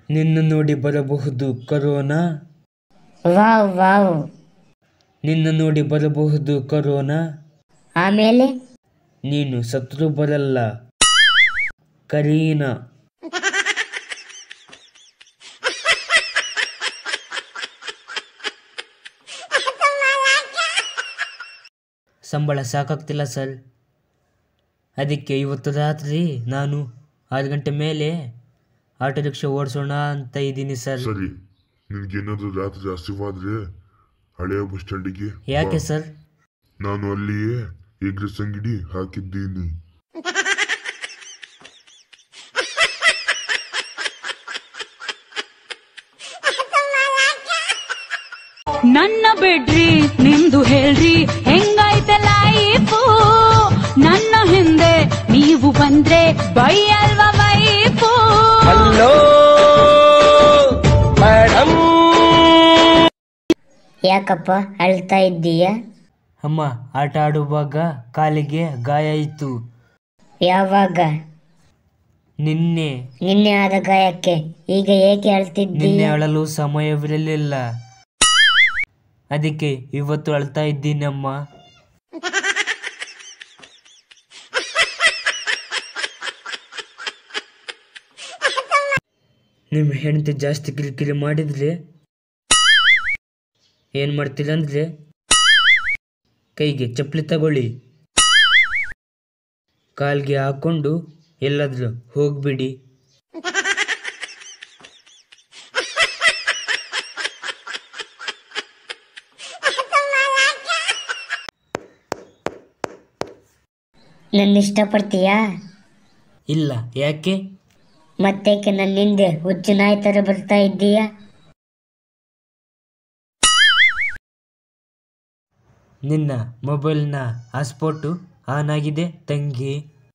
ನಿನ್ನ ನೋಡಿ ಬರಬಹುದು ಕರೋನಾ ವಾವ್ ವಾವ್ ನಿನ್ನ ನೋಡಿ ಬರಬಹುದು ಕರೋನಾ ಆಮೇಲೆ ನೀನು ಸತ್ರು ಬರಲ್ಲ ಕರೀನಾ ಸಂಬಳ ಸಾಕಾಗ್ತಿಲ್ಲ ಸರ್ ಅದಕ್ಕೆ ಇವತ್ತು ರಾತ್ರಿ ನಾನು ಆರು ಗಂಟೆ ಮೇಲೆ ಆಟೋ ರಿಕ್ಷಾ ಓಡಿಸೋಣ ಅಂತ ಇದ್ದೀನಿ ಸರ್ ಸರಿ ನಿನ್ಗೇನಾದ್ರೂ ರಾತ್ರಿ ಹಸಿವಾದ್ರೆ ಹಳೆಯ ಬಸ್ ಸ್ಟ್ಯಾಂಡಿಗೆ ಯಾಕೆ ಬಾ. ಸರ್ ನಾನು ಅಲ್ಲಿಯೇ ಎಗ್ ರೈಸ್ ಅಂಗಡಿ ಹಾಕಿದ್ದೀನಿ ನನ್ನ ಬಿಡ್ರಿ ನಿಮ್ದು ಹೇಳ್ರಿ ಹೆಂಗೈತೆ ಲೈಫು ನನ್ನ ಹಿಂದೆ ನೀವು ಬಂದ್ರೆ ಬೈಯಲ್ವ ವೈಫು ಯಾಕಪ್ಪ ಅಳ್ತಾ ಇದ್ದೀಯ ಅಮ್ಮ ಆಟ ಆಡುವಾಗ ಕಾಲಿಗೆ ಗಾಯ ಆಯಿತು ಯಾವಾಗ ನಿನ್ನೆ ನಿನ್ನೆ ಆದ ಗಾಯಕ್ಕೆ ಈಗ ಏಕೆ ನಿನ್ನೆ ಅಳ್ತಿದ್ದೀಯ ಅಳಲು ಸಮಯವಿರಲಿಲ್ಲ ಅದಕ್ಕೆ ಇವತ್ತು ಅಳ್ತಾ ಇದ್ದೀನಿ ಅಮ್ಮ ನಿಮ್ಮ ಹೆಂಡತಿ ಜಾಸ್ತಿ ಕಿರಿಕಿರಿ ಮಾಡಿದ್ರೆ ಏನು ಮಾಡ್ತೀರ ಅಂದ್ರೆ ಕೈಗೆ ಚಪ್ಪಲಿ ತಗೊಳ್ಳಿ ಕಾಲ್ಗೆ ಹಾಕೊಂಡು ಎಲ್ಲಾದ್ರೂ ಹೋಗ್ಬಿಡಿ ನನ್ನ ಇಷ್ಟಪಡ್ತೀಯಾ ಇಲ್ಲ ಯಾಕೆ ಮತ್ತೇಕೆ ನನ್ನ ಹಿಂದೆ ಹುಚ್ಚು ನಾಯಿ ಥರ ಬರ್ತಾ ಇದ್ದೀಯಾ ನಿನ್ನ ಮೊಬೈಲ್ನ ಹಾಸ್ಪೋಟು ಆನ್ ಆಗಿದೆ ತಂಗಿ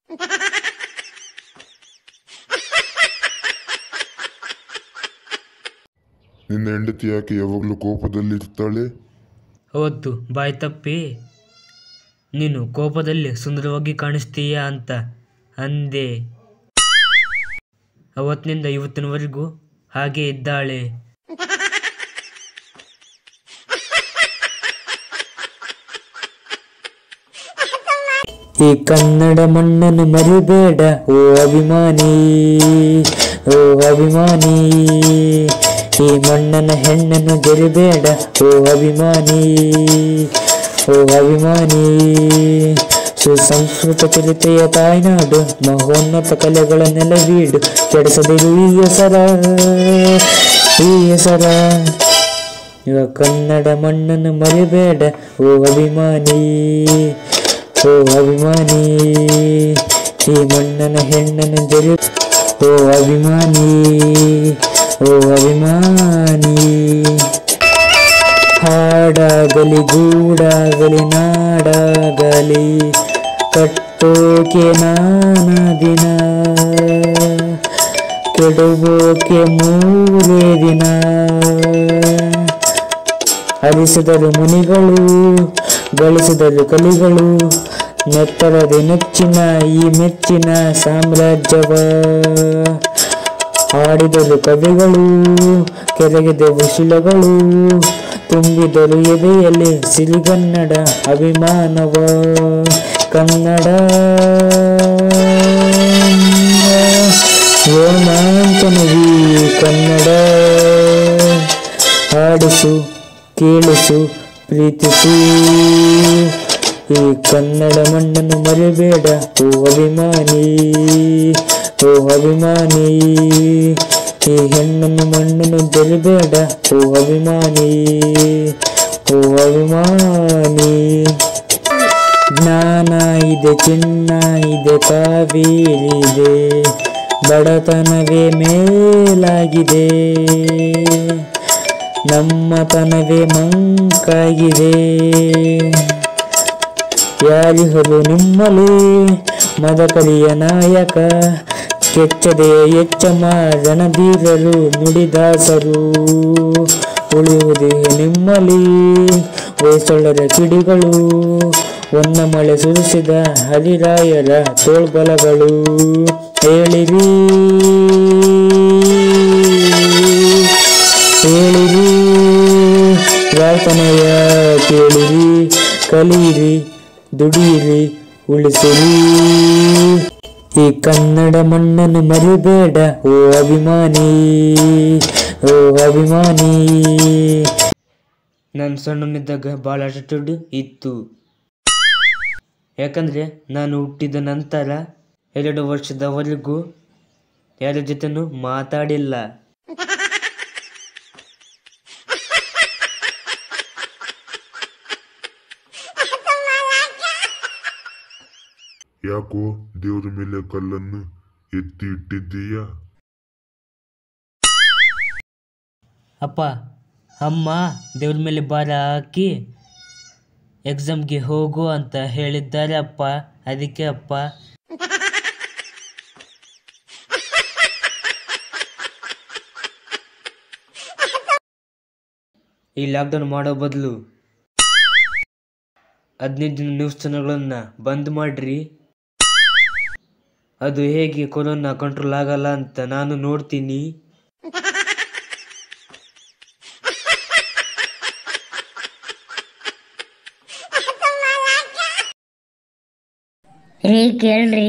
ನಿನ್ನ ಹೆಂಡತಿ ಯಾಕೆ ಯಾವಾಗಲೂ ಕೋಪದಲ್ಲಿ ಇರ್ತಾಳೆ ಅವತ್ತು ಬಾಯ್ ತಪ್ಪಿ ನೀನು ಕೋಪದಲ್ಲಿ ಸುಂದರವಾಗಿ ಕಾಣಿಸ್ತೀಯ ಅಂತ ಅಂದೆ ಅವತ್ತಿನಿಂದ ಇವತ್ತಿನವರೆಗೂ ಹಾಗೆ ಇದ್ದಾಳೆ ಈ ಕನ್ನಡ ಮಣ್ಣನ್ನು ಮರಿಬೇಡ ಓ ಅಭಿಮಾನಿ ಓ ಅಭಿಮಾನಿ ಈ ಮಣ್ಣನ ಹೆಣ್ಣನ್ನು ಗೆರಿಬೇಡ ಓ ಅಭಿಮಾನಿ ಓ ಅಭಿಮಾನಿ ಸುಸಂಸ್ಕೃತ ಚರಿತೆಯ ತಾಯ್ನಾಡು ಮಹೋನ್ನತ ಕಲೆಗಳ ನೆಲವೀಡು ಕೆಡಿಸದಿರು ಈ ಹೆಸರ ಈ ಹೆಸರ ಇವ ಕನ್ನಡ ಮಣ್ಣನ್ನು ಮರಿಬೇಡ ಓ ಅಭಿಮಾನಿ ಓ ಅಭಿಮಾನಿ ಈ ಮಣ್ಣನ ಹೆಣ್ಣನ್ನು ಜರಿ ಓ ಅಭಿಮಾನಿ ಓ ಅಭಿಮಾನಿ ಹಾಡಾಗಲಿ ಗೂಡಾಗಲಿ ನಾಡಾಗಲಿ ಕಟ್ಟೋಕೆ ನಾನಾ ದಿನ ಕೆಡುಗೋಕೆ ಮೂರೇ ದಿನ ಹರಿಸಿದರು ಮುನಿಗಳು ಗಳಿಸಿದರು ಕಲಿಗಳು ನೆತ್ತರದೆ ನೆಚ್ಚಿನ ಈ ಮೆಚ್ಚಿನ ಸಾಮ್ರಾಜ್ಯವ ಹಾಡಿದರು ಕವಿಗಳು ಕೆರಗಿದವು ಶಿಲೆಗಳು ತುಂಬಿದರು ಎದೆಯಲ್ಲಿ ಸಿರಿಗನ್ನಡ ಅಭಿಮಾನವ ಕನ್ನಡ ರೋಮಾಂಚನವಿ ಕನ್ನಡ ಹಾಡಿಸು ಕೇಳಿಸು ಪ್ರೀತಿಸು ಈ ಕನ್ನಡ ಮಣ್ಣನ್ನು ಮರಿಬೇಡ ಓ ಅಭಿಮಾನಿ ಓ ಅಭಿಮಾನಿ ಈ ಹೆಣ್ಣನ್ನು ಮಣ್ಣನ್ನು ಜರಿಬೇಡ ಓ ಅಭಿಮಾನಿ ಓ ಅಭಿಮಾನಿ ಜ್ಞಾನ ಇದೆ ಚಿನ್ನ ಇದೆ ಕಾವೇರಿ ಇದೆ ಬಡತನವೇ ಮೇಲಾಗಿದೆ ನಮ್ಮತನವೇ ಮಂಕಾಗಿದೆ ಯಾರಿಹರು ನಿಮ್ಮಲ್ಲಿ ಮದಕಲಿಯ ನಾಯಕ ಕೆಚ್ಚದೆಯ ಎಚ್ಚಮ ರಣಧೀರರು ನುಡಿದಾಸರು ಉಳಿಯುವುದೇ ನಿಮ್ಮಲ್ಲಿ ಹೊಯ್ಸಳರ ಕಿಡಿಗಳು ಒನ್ನ ಮಳೆ ಸುರಿಸಿದ ಹರಿರಾಯರ ತೋಳ್ಬಲಗಳು ಹೇಳಿರಿ ತನಯ ಕೇಳಿರಿ ಕಲಿಯಿರಿ ದುಡಿಯಿರಿ ಉಳಿಸಿರಿ ಈ ಕನ್ನಡ ಮಣ್ಣನ್ನು ಮರಿಬೇಡ ಓ ಅಭಿಮಾನಿ ಓ ಅಭಿಮಾನಿ ನಾನು ಸಣ್ಣನಿದ್ದಾಗ ಭಾಳ ಆಟಿಟ್ಯೂಡ್ ಇತ್ತು ಯಾಕಂದರೆ ನಾನು ಹುಟ್ಟಿದ ನಂತರ ಎರಡು ವರ್ಷದವರೆಗೂ ಯಾರ ಜೊತೆನೂ ಮಾತಾಡಿಲ್ಲ ಯಾಕೋ ದೇವ್ರ ಮೇಲೆ ಕಲ್ಲನ್ನು ಎತ್ತಿ ಇಟ್ಟಿದ್ದೀಯಾ ಅಪ್ಪ ಅಮ್ಮ ದೇವ್ರ ಮೇಲೆ ಭಾರ ಹಾಕಿ ಎಕ್ಸಾಮ್ಗೆ ಹೋಗು ಅಂತ ಹೇಳಿದ್ದಾರೆ ಅಪ್ಪ ಅದಕ್ಕೆ ಅಪ್ಪ ಈ ಲಾಕ್ಡೌನ್ ಮಾಡೋ ಬದಲು ಹದಿನೈದು ದಿನ ನ್ಯೂಸ್ ಚಾನಲ್ಗಳನ್ನು ಬಂದ್ ಮಾಡ್ರಿ ಅದು ಹೇಗೆ ಕೊರೋನಾ ಕಂಟ್ರೋಲ್ ಆಗಲ್ಲ ಅಂತ ನಾನು ನೋಡ್ತೀನಿ ರೀ ಕೇಳ್ರಿ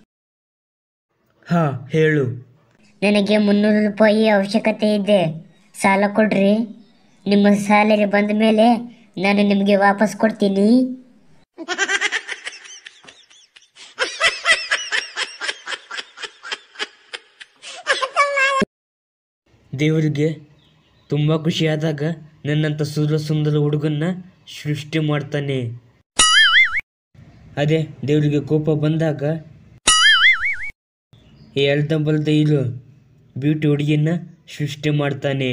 ಹಾ ಹೇಳು ನನಗೆ ಮುನ್ನೂರು ರೂಪಾಯಿ ಅವಶ್ಯಕತೆ ಇದೆ ಸಾಲ ಕೊಡ್ರಿ ನಿಮ್ಮ ಸ್ಯಾಲರಿ ಬಂದ ಮೇಲೆ ನಾನು ನಿಮಗೆ ವಾಪಸ್ ಕೊಡ್ತೀನಿ ದೇವರಿಗೆ ತುಂಬ ಖುಷಿಯಾದಾಗ ನನ್ನಂಥ ಸುಂದರ ಸುಂದರ ಹುಡುಗನ್ನ ಸೃಷ್ಟಿ ಮಾಡ್ತಾನೆ ಅದೇ ದೇವರಿಗೆ ಕೋಪ ಬಂದಾಗ ಈ ಅರ್ಧ ಬಲ್ದ ಇರೋ ಬ್ಯೂಟಿ ಹುಡುಗಿನ ಸೃಷ್ಟಿ ಮಾಡ್ತಾನೆ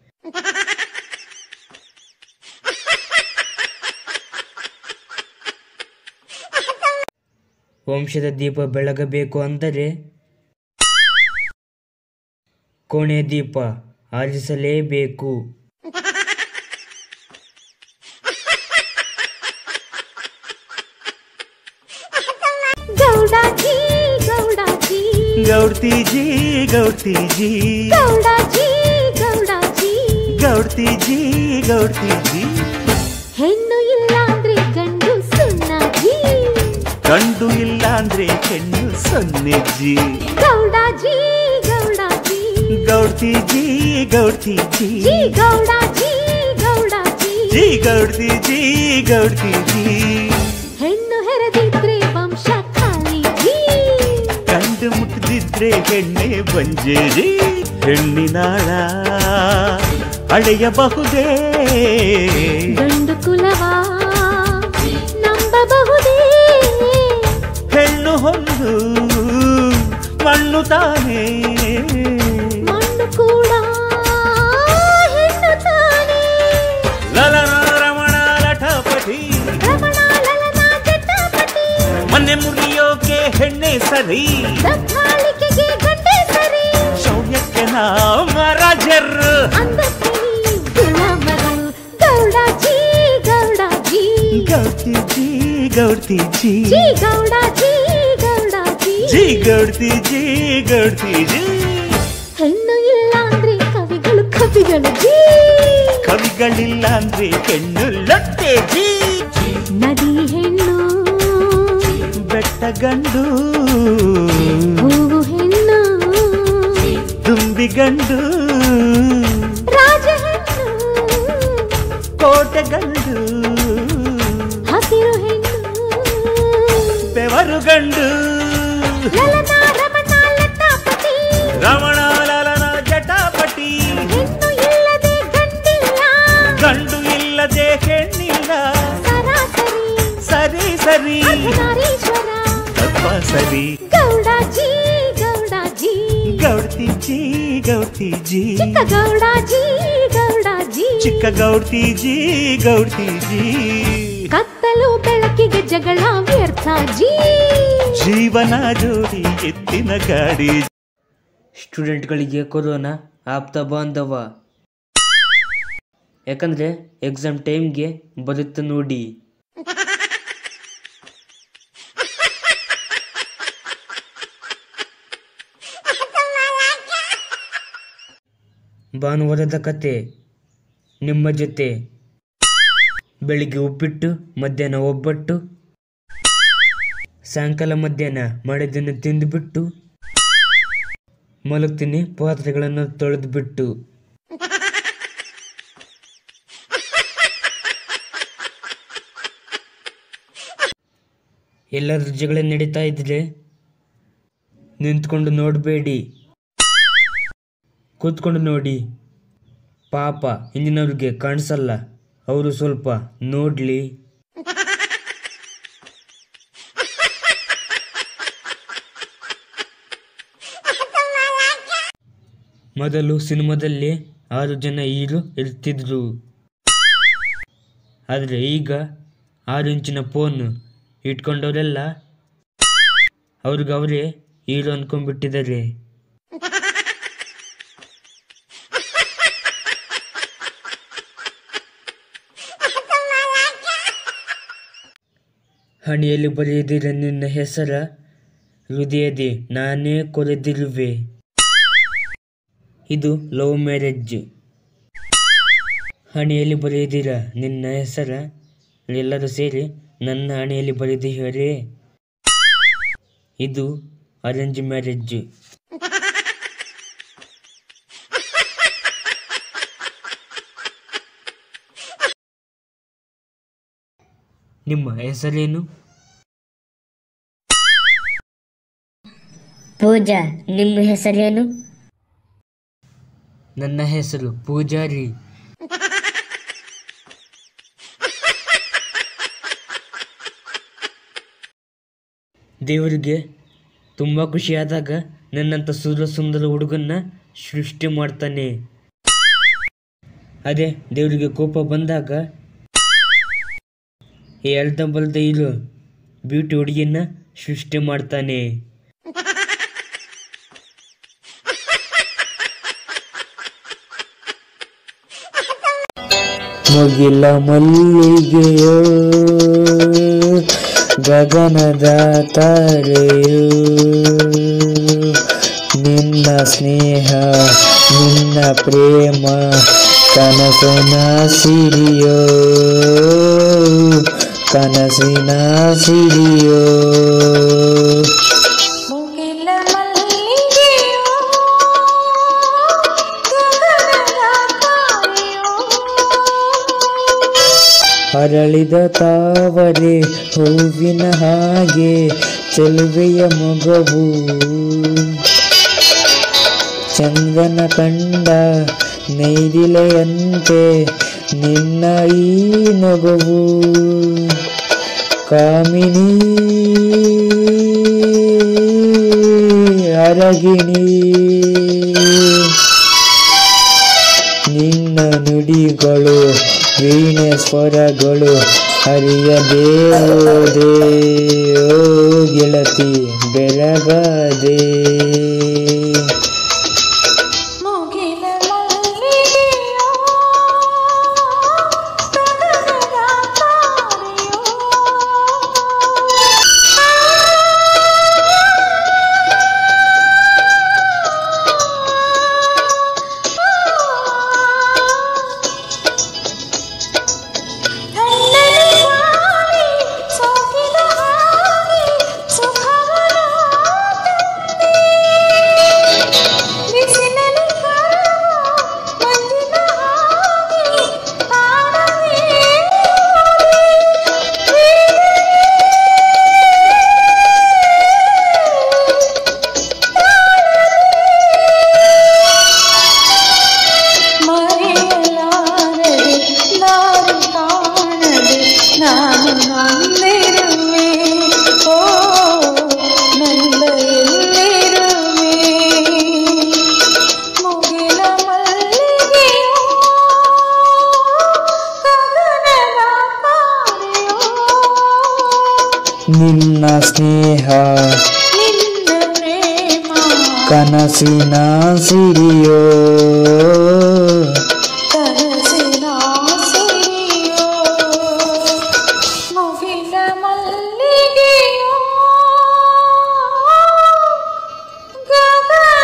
ವಂಶದ ದೀಪ ಬೆಳಗಬೇಕು ಅಂದರೆ ಕೋಣೆ ದೀಪ ಆರಿಸಲೇಬೇಕು ಗೌಡಾಜಿ ಗೌಡಾಜಿ ಗೌಡ್ತಿಜಿ ಗೌಡ್ತಿಜಿ ಗೌಡಾಜಿ ಗೌಡಾಜಿ ಗೌಡ್ತಿಜಿ ಗೌಡ್ತಿಜಿ ಹೆಣ್ಣು ಇಲ್ಲ ಅಂದ್ರೆ ಗಂಡು ಸುಣ್ಣಾಜಿ ಗಂಡು ಇಲ್ಲ ಅಂದ್ರೆ ಹೆಣ್ಣು ಸೊನ್ನೆಜ್ಜಿ ಗೌಡಾಜಿ ಗೌಡಾಜಿ ಗೌಡ್ತಿಜಿ ಗೌಡ್ತಿಜಿ ಜಿ ಗೌಡಾಜಿ ಗೌಡಾಜಿ ಜಿ ಗೌಡ್ತಿಜಿ ಗೌಡ್ತಿಜಿ ಹೆಣ್ಣು ಹೆರದಿದ್ರೆ ವಂಶ ಖಾಲಿ ಜೀ ಗಂಡು ಮುಟ್ಟದಿದ್ರೆ ಹೆಣ್ಣೆ ಬಂಜೇರಿ ಹೆಣ್ಣಿನಾಳ ಅಳೆಯಬಹುದೇ ಗಂಡು ಕುಲವ ನಂಬಬಹುದೇ ಹೆಣ್ಣು ಹೊಂದು ಮಣ್ಣು ತಾನೇ ಮಣ್ಣು ಕೂಡ ಹೆಣ್ಣು ತಾನೇ ಲಲನ ರಮಣ ಲಠಪತಿ ರಮಣ ಲಲನ ಜಟಾಪಟಿ ಮೊನ್ನೆ ಮುರಿಯೋಕೆ ಹೆಣ್ಣೆ ಸರಿ ದಬ್ಬಾಳಿಕೆಗೆ ಗಂಡೆ ಸರಿ ಶೌರ್ಯಕ್ಕೆ ನಾಮರಾಜರ್ ಅಂದಕ್ಕೆ ನೀವು ಗುಲಾಮಗಳು ಗೌಡಾಜಿ ಗೌಡಾಜಿ ಗೌಡ್ತಿಜಿ ಗೌಡ್ತಿಜಿ ಜಿ ಗೌಡಾಜಿ ಗೌಡಾಜಿ ಜಿ ಗೌಡ್ತಿಜಿ ಗೌಡ್ತಿಜಿ ಹೆಣ್ಣು ಇಲ್ಲ ಅಂದ್ರೆ ಕವಿಗಳು ಕವಿಗಳು ಜೀ ಕವಿಗಳಿಲ್ಲ ಅಂದ್ರೆ ಹೆಣ್ಣು ಲೊಟ್ಟೆ ಜಿ ನದಿ ಹೆಣ್ಣು ಬೆಟ್ಟ ಗಂಡು ಹೂವು ಹೆಣ್ಣು ದುಂಬಿ ಗಂಡು ರಾಜ ಹೆಣ್ಣು ಕೋಟೆ ಗಂಡು ಹಸಿರು ಹೆಣ್ಣು ಬೆವರು ಗಂಡು ಲಲನ ರಮಣ ಲತಾಪತಿ ರಮಣ ಲಲನ ಜಟಾಪಟಿ ಹೆಣ್ಣು ಇಲ್ಲದೆ ಗಂಡಿಲ್ಲ ಗಂಡು ಇಲ್ಲದೆ ಹೆಣ್ಣಿಲ್ಲ ಸರಾಸರಿ ಸರಿ ಸರಿ ಅರ್ಧನಾರೀಶ್ವರ ತಪ್ಪ ಸರಿ ಗೌಡಾಜಿ ಗೌಡಾಜಿ ಗೌಡ್ತಿಜಿ ಗೌಡ್ತಿಜಿ ಚಿಕ್ಕ ಗೌಡಾಜಿ ಗೌಡಾಜಿ ಚಿಕ್ಕ ಗೌಡ್ತಿಜಿ ಗೌಡ್ತಿಜಿ ಕತ್ತಲು ಬೆಳಕಿಗೆ ಜಗಳ ವ್ಯರ್ಥ ಜೀ ಜೀವನ ಜೋಡಿ ಎತ್ತಿನ ಗಾಡಿ ಸ್ಟೂಡೆಂಟ್ಗಳಿಗೆ ಕೊರೋನಾ ಆಪ್ತ ಬಾಂಧವ ಯಾಕಂದರೆ ಎಕ್ಸಾಮ್ ಟೈಮ್ಗೆ ಬರುತ್ತೆ ನೋಡಿ ಭಾನುವಾರದ ಕತೆ ನಿಮ್ಮ ಜೊತೆ ಬೆಳಿಗ್ಗೆ ಉಪ್ಪಿಟ್ಟು ಮಧ್ಯಾಹ್ನ ಒಬ್ಬಟ್ಟು ಸಾಯಂಕಾಲ ಮಧ್ಯಾಹ್ನ ಮಾಡಿದ್ದನ್ನು ತಿಂದುಬಿಟ್ಟು ಮಲಗ್ತೀನಿ ಪಾತ್ರೆಗಳನ್ನು ತೊಳೆದು ಬಿಟ್ಟು ಎಲ್ಲಾದ್ರೂ ಜಗಳ ನಡೀತಾ ಇದ್ರೆ ನಿಂತ್ಕೊಂಡು ನೋಡಬೇಡಿ ಕೂತ್ಕೊಂಡು ನೋಡಿ ಪಾಪ ಹಿಂದಿನವ್ರಿಗೆ ಕಾಣಿಸಲ್ಲ ಅವರು ಸ್ವಲ್ಪ ನೋಡ್ಲಿ ಮೊದಲು ಸಿನಿಮಾದಲ್ಲಿ ಆರು ಜನ ಹೀರೋ ಇರ್ತಿದ್ರು ಆದರೆ ಈಗ ಆರು ಇಂಚಿನ ಫೋನ್ ಇಟ್ಕೊಂಡವರೆಲ್ಲ ಅವ್ರಿಗವರೇ ಹೀರೋ ಅನ್ಕೊಂಡ್ಬಿಟ್ಟಿದ್ದಾರೆ ಹಣಿಯಲ್ಲಿ ಬರೆಯದಿರ ನಿನ್ನ ಹೆಸರ ಹೃದಯದಿ ನಾನೇ ಕೊರೆದಿರುವೆ ಇದು ಲವ್ ಮ್ಯಾರೇಜ್ ಹಣೆಯಲ್ಲಿ ಬರೆಯದಿರ ನಿನ್ನ ಹೆಸರ ಎಲ್ಲರೂ ಸೇರಿ ನನ್ನ ಹಣೆಯಲ್ಲಿ ಬರೆದಿಹರೇ ಇದು ಅರೇಂಜ್ ಮ್ಯಾರೇಜ್ ನಿಮ್ಮ ಹೆಸರೇನು ಪೂಜಾ ನಿಮ್ಮ ಹೆಸರೇನು ನನ್ನ ಹೆಸರು ಪೂಜಾರಿ ದೇವರಿಗೆ ತುಂಬ ಖುಷಿಯಾದಾಗ ನನ್ನಂಥ ಸುಂದರ ಸುಂದರ ಹುಡುಗನ್ನ ಸೃಷ್ಟಿ ಮಾಡ್ತಾನೆ ಅದೇ ದೇವರಿಗೆ ಕೋಪ ಬಂದಾಗ ಈ ಅರ್ಧ ಬಲ್ದ ಇರೋ ಬ್ಯೂಟಿ ಹುಡುಗಿಯನ್ನ ಸೃಷ್ಟಿ ಮಾಡ್ತಾನೆ ಮುಗಿಲ ಮಲ್ಲಿಗೆಯೋ ಗಗನದ ತಾರೆಯೋ ನಿನ್ನ ಸ್ನೇಹ ನಿನ್ನ ಪ್ರೇಮ ಕನಸಿನ ಸಿರಿಯೋ ಕನಸಿನ ಸಿರಿಯೋ ಮುಗಿಲ ಮಲ್ಲಿಗೆಯೋ ಗಗನದ ತಾರೆಯೋ ಅರಳಿದ ತಾವರೆ ಹೂವಿನ ಹಾಗೆ ಚೆಲುವೆಯ ಮೊಗವು ಚಂದನ ಕಂಡ ನೈದಿಲೆಯಂತೆ ನಿನ್ನ ಈ ನಗುವು ಕಾಮಿನಿ ಅರಗಿಣಿ ನಿನ್ನ ನುಡಿಗಳು ವೀಣೆ ಸ್ವರಗಳು ಹರಿಯದೇ ಹೋದೆ ಓ ಗೆಳತಿ ಬೆಳಗದೆ ಮುಗಿಲ ಮಲ್ಲಿಗೆಯೋ ಗಗನದ ತಾರೆಯೋ ಕಣ್ಣಲ್ಲಿ ಗಾಳಿ ಸೋಕಿದ ಹಾಗೆ ಸುಖವನ್ನು ತಂದೆ. ಬಿಸಿಲಲ್ಲಿ ಕರಗುವ ಮಂಜಿನ ಹಾಗೆ ಕಾಣದೆ ಮರೆಯಲಾರದೆ ನಾನು ಕಾಣದೆ ನಾನು ನಂದಿರುವೆ ಓ ನನ್ನ ಎಲ್ಲಿರುವೆ ಮುಗಿಲ ಮಲ್ಲಿಗೆಯೋ ಗಗನದ ತಾರೆಯೋ ನಿನ್ನ ಸ್ನೇಹ ನಿನ್ನ ಪ್ರೇಮ ಕನಸಿನ ಸಿರಿಯೋ ಕನಸಿನ ಸಿರಿಯೋ ಮುಗಿಲ ಮಲ್ಲಿಗೆಯೋ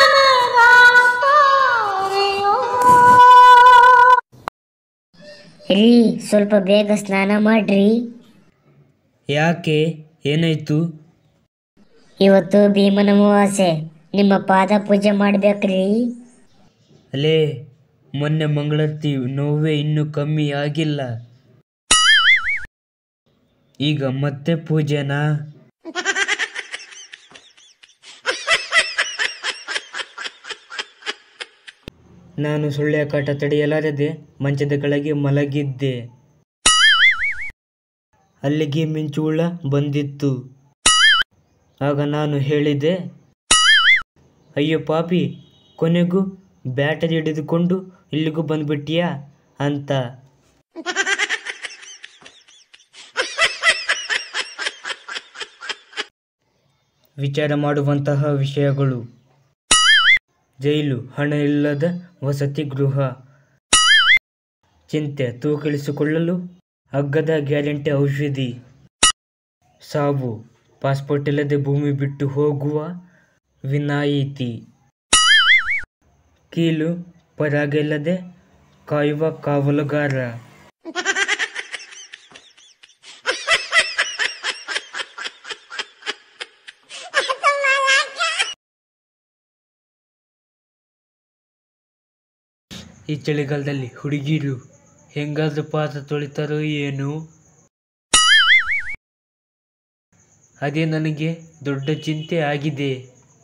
ಗಗನದ ತಾರೆಯೋ ರೀ ಸ್ವಲ್ಪ ಬೇಗ ಸ್ನಾನ ಮಾಡ್ರಿ ಯಾಕೆ ಏನಾಯ್ತು ಇವತ್ತು ಭೀಮನ ಅಮಾವಾಸ್ಯೆ ನಿಮ್ಮ ಪಾದ ಪೂಜೆ ಮಾಡ್ಬೇಕ್ರಿ ಅಲೇ ಮೊನ್ನೆ ಮಂಗಳಾರತಿ ನೋವೇ ಇನ್ನೂ ಕಮ್ಮಿ ಆಗಿಲ್ಲ ಈಗ ಮತ್ತೆ ಪೂಜೆನಾ ನಾನು ಸೊಳ್ಳೆ ಕಾಟ ತಡೆಯಲಾರದೆ ಮಂಚದ ಕೆಳಗೆ ಮಲಗಿದ್ದೆ ಅಲ್ಲಿಗೆ ಮಿಂಚುಳ ಬಂದಿತ್ತು ಆಗ ನಾನು ಹೇಳಿದೆ ಅಯ್ಯೋ ಪಾಪಿ ಕೊನೆಗೂ ಬ್ಯಾಟರಿ ಹಿಡಿದುಕೊಂಡು ಇಲ್ಲಿಗೂ ಬಂದ್ಬಿಟ್ಟಿಯಾ ಅಂತ ವಿಚಾರ ಮಾಡುವಂತಹ ವಿಷಯಗಳು ಜೈಲು ಹಣ ಇಲ್ಲದ ವಸತಿ ಗೃಹ ಚಿಂತೆ ತೂಕಳಿಸಿಕೊಳ್ಳಲು ಅಗ್ಗದ ಗ್ಯಾರಂಟಿ ಔಷಧಿ ಸಾವು ಪಾಸ್ಪೋರ್ಟ್ ಇಲ್ಲದೆ ಭೂಮಿ ಬಿಟ್ಟು ಹೋಗುವ ವಿನಾಯಿತಿ ಕೀಲು ಪರಾಗ ಇಲ್ಲದೆ ಕಾಯುವ ಕಾವಲುಗಾರ ಈ ಚಳಿಗಾಲದಲ್ಲಿ ಹುಡುಗಿರು ಹೆಂಗಾದ್ರೂ ಪಾತ್ರ ತೊಳಿತಾರೋ ಏನು ಅದೇ ನನಗೆ ದೊಡ್ಡ ಚಿಂತೆ ಆಗಿದೆ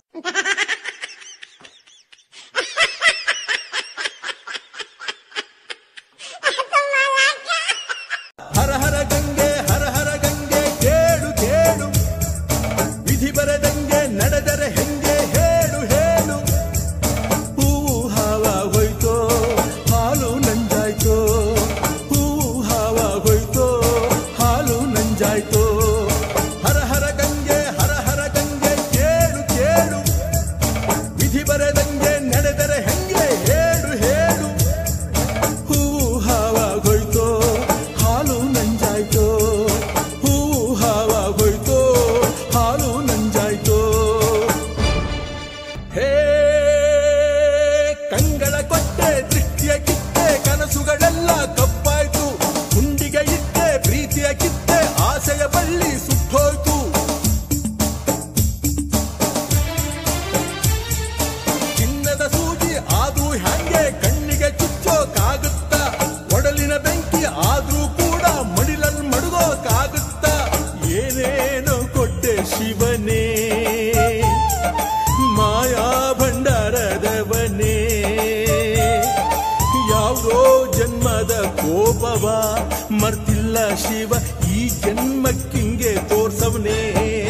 ಹರ ಹರ ಗಂಗೆ ಹರ ಹರ ಗಂಗೆ ಕೇಳು ಕೇಳು ವಿಧಿ ಬರದಂಗೆ ನಡೆದರೆ ಹೆಂಗೆ ಹೇಳು ಹೇಳು ಹೂವು ಹಾವ ಹೋಯ್ತೋ ಹಾಲು ನಂಜಾಯ್ತೋ ಹೂವು ಹಾವ ಹೋಯ್ತೋ ಹಾಲು ನಂಜಾಯ್ತೋ ಹರ ಹರ ಗಂಗೆ ಹರ ಹರ ಗಂಗೆ ಕೇಳು ಕೇಳು ವಿಧಿ ಬರದಂಗೆ ನಡೆದರೆ ಹೆಂಗೆ ಹೇಳು ಹೇಳು ಹೂವು ಹಾವಾಗೋಯ್ತೋ ಹಾಲು ನಂಜಾಯ್ತೋ ಹೂವು ಹಾವಾಗೋಯ್ತೋ ಹಾಲು ನಂಜಾಯ್ತೋ ಹೇ ಕಂಗಳ ಕೊಟ್ಟೆ ದೃಷ್ಟಿಯ ಕಿತ್ತೆ ಕನಸುಗಳೆಲ್ಲ ಕಪ್ಪಾಯ್ತು ಗುಂಡಿಗೆ ಇತ್ತೆ ಪ್ರೀತಿಯ ಕಿತ್ತೆ ಆಸೆಯ ಬಳ್ಳಿ ಸುಟ್ಟೋಯ್ತು ಚಿನ್ನದ ಸೂಜಿ ಆದ್ರೂ ಹ್ಯಾಂಗೆ ಕಣ್ಣಿಗೆ ಚುಚ್ಚೋಕಾಗುತ್ತ ಒಡಲಿನ ಬೆಂಕಿ ಆದ್ರೂ ಕೂಡ ಮಡಿಲಲ್ಲಿ ಮಡುಗೋಕಾಗುತ್ತ ಏನೇನೋ ಕೊಟ್ಟೆ ಶಿವನೇ ಮಾಯಾ ಭಂಡಾರದವನೇ ಯಾವುದೋ ಜನ್ಮದ ಕೋಪವ ಮರ್ತಿಲ್ಲ ಶಿವ ಈ ಜನ್ಮಕ್ಕಿಂಗೆ ತೋರ್ಸವನೇ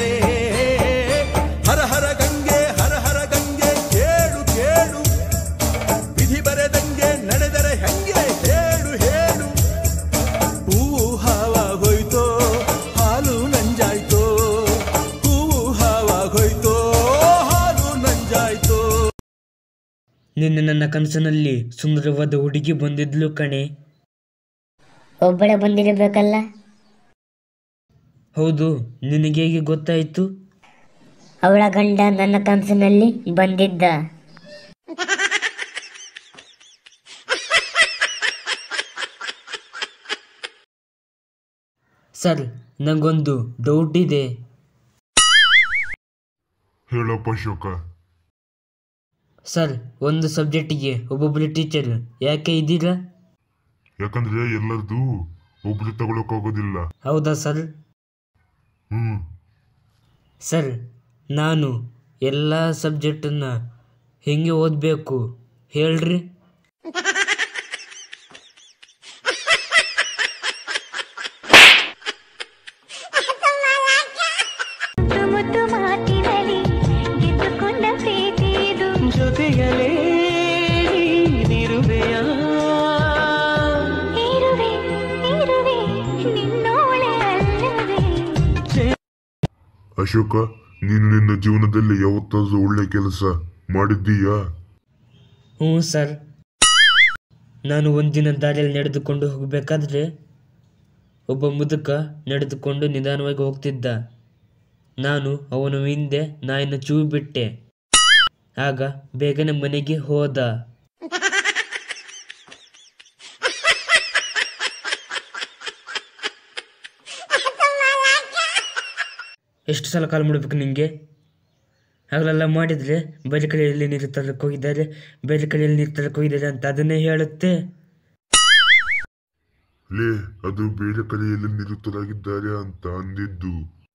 ಹರ ಹರ ಗಂಗೆ ಹರ ಹರ ಗಂಗೆ ಕೇಳು ಕೇಳು ವಿಧಿ ಬರೆದಂಗೆ ನಡೆದರೆ ಹೆಂಗೆ ಹೇಳು ಹೇಳು ಹೂವು ಹಾವಾಗೋಯ್ತೋ ಹಾಲು ನಂಜಾಯ್ತೋ ಹೂವು ಹಾವಾಗೋಯ್ತೋ ಹಾಲು ನಂಜಾಯ್ತೋ ನಿನ್ನೆ ನನ್ನ ಕನಸಿನಲ್ಲಿ ಸುಂದರವಾದ ಹುಡುಗಿ ಬಂದಿದ್ಲು ಕಣೆ ಒಬ್ಬಳೆ ಬಂದಿರಬೇಕಲ್ಲ ಹೌದು ನಿನಗೆ ಹೇಗೆ ಗೊತ್ತಾಯಿತು ಅವಳ ಗಂಡ ನನ್ನ ಕನಸಿನಲ್ಲಿ ಬಂದಿದ್ದ ಸರ್ ನಂಗೊಂದು ಡೌಟ್ ಇದೆ ಹೇಳಪ್ಪ ಅಶೋಕ ಸರ್ ಒಂದು ಸಬ್ಜೆಕ್ಟಿಗೆ ಒಬ್ಬೊಬ್ಬರು ಟೀಚರ್ ಯಾಕೆ ಇದ್ದೀರಾ ಯಾಕಂದ್ರೆ ಎಲ್ಲರದು ಒಬ್ರು ತಗೊಳಕ್ಕಾಗೋದಿಲ್ಲ ಹೌದಾ ಸರ್ ಹ್ಮ್ ಸರ್ ನಾನು ಎಲ್ಲ ಸಬ್ಜೆಕ್ಟನ್ನು ಹೆಂಗೆ ಓದಬೇಕು ಹೇಳ್ರಿ ಮುತ್ತು ಮಾತಿನಲ್ಲಿ ಗೆದ್ದುಕೊಂಡ ಪ್ರೀತಿ ಇದು ಜೊತೆಯಲೇ ನೀನಿರುವೆಯ ಇರುವೆ ಇರುವೆ ನಿನ್ನೋಳೆ ಅಲ್ಲವೇ ಅಶೋಕ ನೀನು ನಿನ್ನ ಜೀವನದಲ್ಲಿ ಯಾವತ್ತಾದ್ರೂ ಒಳ್ಳೆ ಕೆಲಸ ಮಾಡಿದ್ದೀಯಾ ಹ್ಞೂ ಸರ್ ನಾನು ಒಂದಿನ ದಾರಿಯಲ್ಲಿ ನಡೆದುಕೊಂಡು ಹೋಗಬೇಕಾದ್ರೆ ಒಬ್ಬ ಮುದುಕ ನಡೆದುಕೊಂಡು ನಿಧಾನವಾಗಿ ಹೋಗ್ತಿದ್ದ ನಾನು ಅವನ ಹಿಂದೆ ನಾಯಿನ ಚೂ ಬಿಟ್ಟೆ ಆಗ ಬೇಗನೆ ಮನೆಗೆ ಹೋದ ಎಷ್ಟು ಸಲ ಕಾಲ್ ಮಾಡಬೇಕು ನಿಮಗೆ ಹಗಲೆಲ್ಲ ಮಾಡಿದರೆ ಬೇರೆ ಕಡೆಯಲ್ಲಿ ನೀರು ತರಕ್ಕೆ ಹೋಗಿದ್ದಾರೆ ಬೇರೆ ಕಡೆಯಲ್ಲಿ ನೀರು ತರಕ್ಕೆ ಹೋಗಿದ್ದಾರೆ ಅಂತ ಅದನ್ನೇ ಹೇಳುತ್ತೆ ಲೇ ಅದು ಬೇರೆ ಕಡೆಯಲ್ಲಿ ನಿರುತ್ತರಾಗಿದ್ದಾರೆ ಅಂತ ಅಂದಿದ್ದು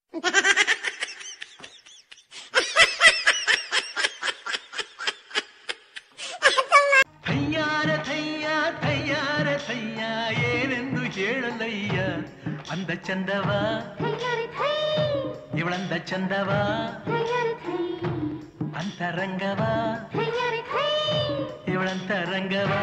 ಥಯ್ಯಾರ ಥಯ್ಯ ಥಯ್ಯಾರ ಥಯ್ಯ ಏನೆಂದು ಹೇಳಲಯ್ಯ ಅಂದ ಚಂದವ ಇವಳಂದ ಚಂದವ ಅಂತರಂಗವ ಇವಳಂತರಂಗವ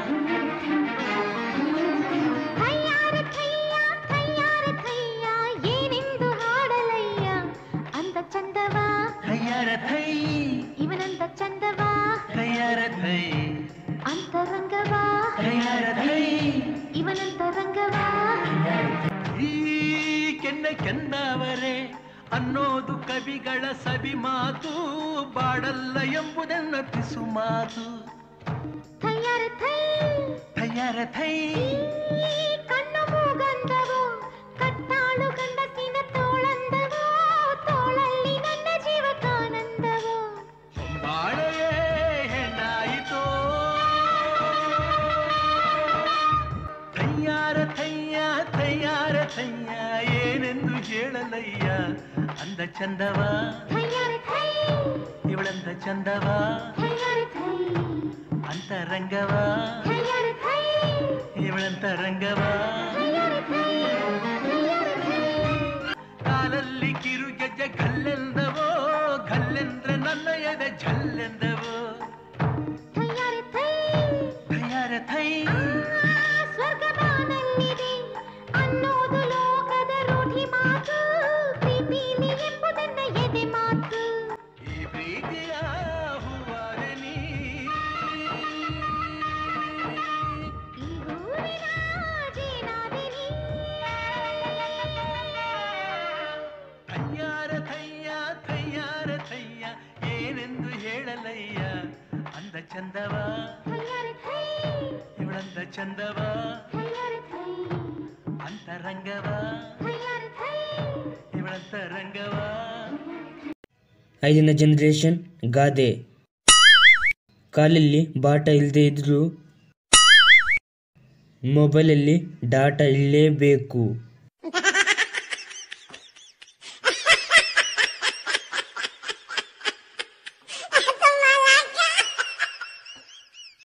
ಏನೆಂದು ಹಾಡಲಯ್ಯ ಅಂದ ಚಂದವ ಥಯ್ಯಾರ ಥೈ ಇವನಂದ ಚಂದವ ಥಯ್ಯಾರ ಥೈ ಅಂತರಂಗವ ಥಯ್ಯಾರ ಥೈ ಇವನಂತ ರಂಗವ ಈ ಕೆನ್ನ ಕೆಂದವರೇ ಅನ್ನೋದು ಕವಿಗಳ ಸವಿ ಮಾತು ಬಾಡಲ್ಲ ಎಂಬುದನ್ನ ಪಿಸು ಮಾತು ತಯಾರ ಥೈ ಥಯ್ಯಾರ ಥೈ ಕಣ್ಣು ಮೂಗಂದವು ಕಟ್ಟಾಳು ಗಂಡಸಿನ ತೋಳಂದವು ತೋಳಲ್ಲಿ ನನ್ನ ಜೀವಕಾನಂದವು ಬಾಳೆಯೇ ಹೆಣ್ಣಾಯಿತೋ ಥಯ್ಯಾರ ಥಯ್ಯ ಥಯ್ಯಾರ ಥಯ್ಯ ಏನೆಂದು ಹೇಳಲಯ್ಯ ಅಂದ ಚಂದವ ತಯಾರ ಥೈ ಇವಳಂದ ಚಂದವ ತಯಾರ ಥೈ ಅಂತರಂಗವ ತಯಾರ ಥೈ ಇವಳಂತರಂಗವ ತಯಾರ ಥೈ ತಯಾರ ಥೈ ಕಾಲಲ್ಲಿ ಕಿರುಗೆಜ್ಜೆ ಗಲ್ಲೆಂದವೋ ಗಲ್ಲೆಂದ್ರೆ ನನ್ನ ಎದೆ ಝಲ್ಲೆಂದವೋ ತಯಾರ ಥೈ ಥಯ್ಯಾರ ಥೈ ಸ್ವರ್ಗದಾನಲ್ಲಿದೆ ಅನ್ನೋದು ಲೋಕದ ರೂಢಿ ಮಾತು ಪ್ರೀತಿಲಿ ಎಂಬುದನ್ನ ಎದೆ ಮಾತು ಈ ಪ್ರೀತಿಯ ಹೂವಾರೆ ನೀ ಈ ಊರಿನ ಜೇನಾದೆ ನೀ. ಥಯ್ಯಾರ ಥಯ್ಯ ಥಯ್ಯಾರ ಥಯ್ಯ ಏನೆಂದು ಹೇಳಲಯ್ಯ ಅಂದ ಚಂದವ ತಯಾರ ಥೈ ಇವಳಂದ ಚಂದವ ತಯಾರ ಥೈ ಅಂತರಂಗವ ತಯಾರ ಥೈ ಇವಳಂತರಂಗವ ಐದಿನ ಜನರೇಷನ್ ಗಾದೆ ಕಾಲಲ್ಲಿ ಬಾಟ ಇಲ್ಲದೆ ಇದ್ರೂ ಮೊಬೈಲಲ್ಲಿ ಡಾಟಾ ಇರಲೇಬೇಕು